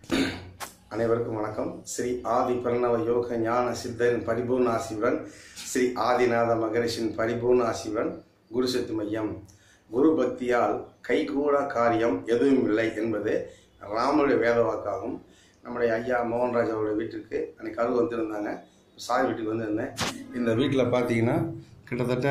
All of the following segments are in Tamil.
அனைவருக்கும் வணக்கம் ஸ்ரீ ஆதி பிரணவ யோக ஞான சித்தரின் பரிபூர்ண ஆசியுடன் ஸ்ரீ ஆதிநாத மகரிஷின் பரிபூர்ண ஆசியுடன் குரு சக்தி மையம் குரு பக்தியால் கைகூட காரியம் எதுவும் இல்லை என்பது ராமனுடைய வேத வாக்காகும் நம்முடைய ஐயா மோகன்ராஜ் அவருடைய வீட்டுக்கு அன்னைக்கு கரு வந்திருந்தாங்க சாய் வீட்டுக்கு வந்திருந்தேன் இந்த வீட்டில் பார்த்தீங்கன்னா கிட்டத்தட்ட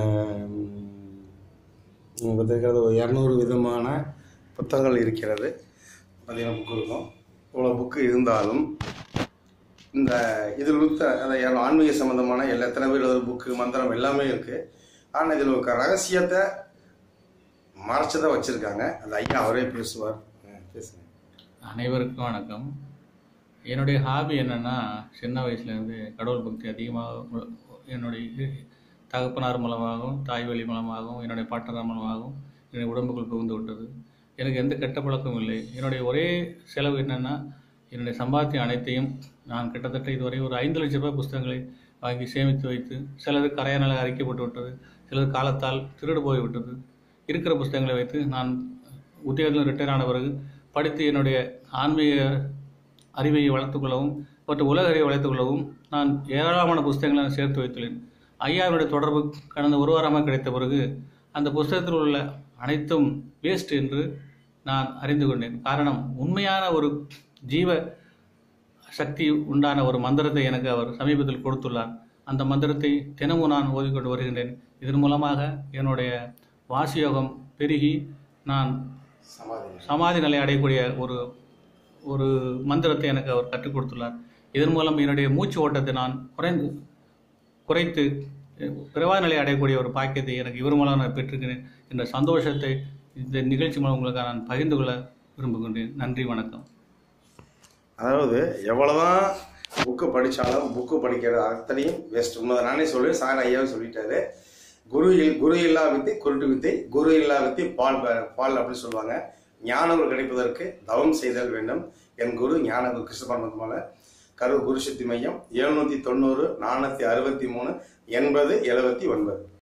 ம், பார்த்திருக்கிறது ஒரு இரநூறு விதமான புத்தகங்கள் இருக்கிறது பார்த்தீங்கன்னா புக்கு இருக்கும் இவ்வளோ புக்கு இருந்தாலும் இந்த இதில் உள்ள அந்த யாரும் ஆன்மீக சம்மந்தமான எல்லா எத்தனை பேர் எழுதுற புக்கு மந்திரம் எல்லாமே இருக்குது ஆனால் இதில் ஒரு ரகசியத்தை மறைச்சதை வச்சுருக்காங்க அந்த ஐயா அவரே பேசுவார் ஆ, பேசுங்க அனைவருக்கும் வணக்கம் என்னுடைய ஹாபி என்னென்னா சின்ன வயசுலேருந்து கடவுள் பக்தி அதிகமாக உ- என்னுடைய இ- தகப்பனார் மூலமாகவும் தாய் வழி மூலமாகவும் என்னுடைய பாட்டனார் மூலமாகவும் என்னுடைய உடம்புக்குள் புகுந்து விட்டது எனக்கு எந்த கெட்ட பழக்கமும் இல்லை என்னுடைய ஒரே செலவு என்னென்னா என்னுடைய சம்பாத்தியம் அனைத்தையும் நான் கிட்டத்தட்ட இதுவரை ஒரு ஐந்து லட்ச ரூபாய் புஸ்தகங்களை வாங்கி சேமித்து வைத்து சிலது கரையானால அரிக்கப்பட்டு விட்டது சிலது காலத்தால் திருடு போய் விட்டது இருக்கிற புஸ்தகங்களை வைத்து நான் உத்தியோகத்தில் ரிட்டையர் ஆன பிறகு படித்து என்னுடைய ஆன்மீக அறிவை வளர்த்துக்கொள்ளவும் மற்றும் உலக அறிவை வளர்த்துக்கொள்ளவும் நான் ஏராளமான புஸ்தகங்களை நான் சேர்த்து வைத்துள்ளேன் ஐயாவுடைய தொடர்பு கடந்த ஒரு வாரமாக கிடைத்த பிறகு அந்த புஸ்தகத்தில் உள்ள அனைத்தும் வேஸ்ட் என்று நான் அறிந்து கொண்டேன் காரணம் உண்மையான ஒரு ஜீவ சக்தி உண்டான ஒரு மந்திரத்தை எனக்கு அவர் சமீபத்தில் கொடுத்துள்ளார் அந்த மந்திரத்தை தினமும் நான் ஓதிக்கொண்டு வருகின்றேன் இதன் மூலமாக என்னுடைய வாசியோகம் பெருகி நான் சமாதி சமாதி நிலை அடையக்கூடிய ஒரு ஒரு மந்திரத்தை எனக்கு அவர் கற்றுக் கொடுத்துள்ளார் இதன் மூலம் என்னுடைய மூச்சு ஓட்டத்தை நான் குறைந்து குறைத்து பிறவா நிலை அடையக்கூடிய ஒரு பாக்கியத்தை எனக்கு இவர் மூலம் நான் பெற்றிருக்கிறேன் என்ற சந்தோஷத்தை இந்த நிகழ்ச்சி மூலம் உங்களுக்கு நான் பகிர்ந்து கொள்ள விரும்புகின்றேன் நன்றி வணக்கம் அதாவது எவ்வளோதான் புக்கு படித்தாலும் புக்கு படிக்கிற அத்தனையும் வேஸ்ட் உண்மை நானே சொல்லுவேன் சார் ஐயாவே சொல்லிட்டாரு குரு இல் குரு இல்லா வித்தை குருட்டு வித்தை குரு இல்லா வித்தை பால் ப- பால் அப்படின்னு சொல்லுவாங்க ஞானம் கிடைப்பதற்கு தவம் செய்தல் வேண்டும் என் குரு ஞான குரு கிருஷ்ண பரமத்மால கரு குரு சக்தி மையம் எழுநூற்றி தொண்ணூறு நானூற்றி அறுபத்தி மூணு எண்பது எழுபத்தி ஒன்பது